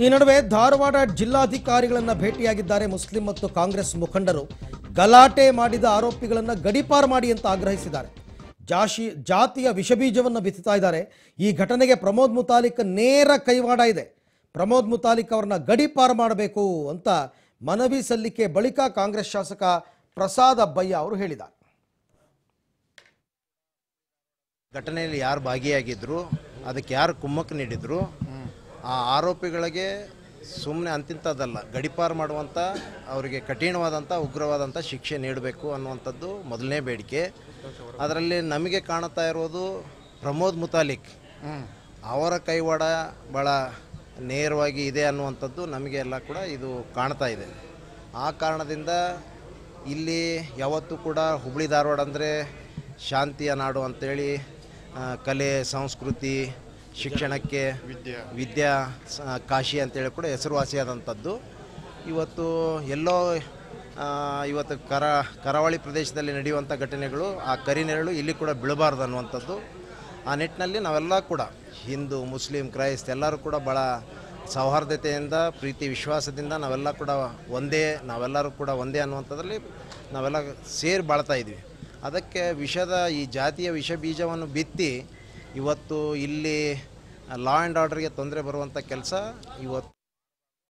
ಈ ನಡುವೆ ಧಾರವಾಡ ಜಿಲ್ಲಾಧಿಕಾರಿಗಳನ್ನ ಭೇಟಿಯಾಗಿದ್ದಾರೆ ಮುಸ್ಲಿಂ ಮತ್ತು ಕಾಂಗ್ರೆಸ್ ಮುಖಂಡರು ಗಲಾಟೆ ಮಾಡಿದ ಆರೋಪಿಗಳನ್ನ ಗಡೀಪಾರು ಮಾಡಿ ಅಂತ ಆಗ್ರಹಿಸಿದ್ದಾರೆ ಜಾಶಿ ಜಾತಿಯ ವಿಷಬೀಜವನ್ನು ಬಿತ್ತುತ್ತಾ ಇದ್ದಾರೆ ಈ ಘಟನೆಗೆ ಪ್ರಮೋದ್ ಮುತಾಲಿಕ್ ನೇರ ಕೈವಾಡ ಇದೆ ಪ್ರಮೋದ್ ಮುತಾಲಿಕ್ ಅವರನ್ನ ಗಡೀಪಾರು ಮಾಡಬೇಕು ಅಂತ ಮನವಿ ಸಲ್ಲಿಕೆ ಬಳಿಕ ಕಾಂಗ್ರೆಸ್ ಶಾಸಕ ಪ್ರಸಾದ್ ಅಬ್ಬಯ್ಯ ಅವರು ಹೇಳಿದ್ದಾರೆ ಘಟನೆಯಲ್ಲಿ ಯಾರು ಭಾಗಿಯಾಗಿದ್ರು ಅದಕ್ಕೆ ಯಾರು ಕುಮ್ಮಕ್ಕು ನೀಡಿದ್ರು ಆ ಆರೋಪಿಗಳಿಗೆ ಸುಮ್ಮನೆ ಅಂತಿಂಥದ್ದಲ್ಲ ಗಡಿಪಾರು ಮಾಡುವಂಥ ಅವರಿಗೆ ಕಠಿಣವಾದಂಥ ಉಗ್ರವಾದಂಥ ಶಿಕ್ಷೆ ನೀಡಬೇಕು ಅನ್ನುವಂಥದ್ದು ಮೊದಲನೇ ಬೇಡಿಕೆ ಅದರಲ್ಲಿ ನಮಗೆ ಕಾಣುತ್ತಾ ಇರೋದು ಪ್ರಮೋದ್ ಮುತಾಲಿಕ್ ಅವರ ಕೈವಾಡ ಭಾಳ ನೇರವಾಗಿ ಇದೆ ಅನ್ನುವಂಥದ್ದು ನಮಗೆ ಎಲ್ಲ ಕೂಡ ಇದು ಕಾಣ್ತಾ ಇದೆ ಆ ಕಾರಣದಿಂದ ಇಲ್ಲಿ ಯಾವತ್ತೂ ಕೂಡ ಹುಬ್ಳಿ ಧಾರವಾಡ ಅಂದರೆ ಶಾಂತಿಯ ನಾಡು ಅಂತೇಳಿ ಆ, ಕಲೆ ಸಂಸ್ಕೃತಿ ಶಿಕ್ಷಣಕ್ಕೆ ವಿದ್ಯಾ ಸ- ಕಾಶಿ ಅಂತೇಳಿ ಕೂಡ ಹೆಸರುವಾಸಿಯಾದಂಥದ್ದು ಇವತ್ತು ಎಲ್ಲೋ ಆ, ಇವತ್ತು ಕರ ಕರಾವಳಿ ಪ್ರದೇಶದಲ್ಲಿ ನಡೆಯುವಂಥ ಘಟನೆಗಳು ಆ ಕರಿನೆರಳು ಇಲ್ಲಿ ಕೂಡ ಬೀಳಬಾರ್ದು ಅನ್ನುವಂಥದ್ದು ಆ ನಿಟ್ಟಿನಲ್ಲಿ ನಾವೆಲ್ಲ ಕೂಡ ಹಿಂದೂ ಮುಸ್ಲಿಂ ಕ್ರೈಸ್ತ ಎಲ್ಲರೂ ಕೂಡ ಭಾಳ ಸೌಹಾರ್ದತೆಯಿಂದ ಪ್ರೀತಿ ವಿಶ್ವಾಸದಿಂದ ನಾವೆಲ್ಲ ಕೂಡ ಒಂದೇ ನಾವೆಲ್ಲರೂ ಕೂಡ ಒಂದೇ ಅನ್ನುವಂಥದ್ರಲ್ಲಿ ನಾವೆಲ್ಲ ಸೇರಿ ಬಾಳ್ತಾ ಇದ್ವಿ ಅದಕ್ಕೆ ವಿಷದ ಈ ಜಾತಿಯ ವಿಷ ಬೀಜವನ್ನು ಬಿತ್ತಿ ಇವತ್ತು ಇಲ್ಲಿ ಲಾ ಆ್ಯಂಡ್ ಆರ್ಡರ್ಗೆ ತೊಂದರೆ ಬರುವಂಥ ಕೆಲಸ ಇವತ್ತು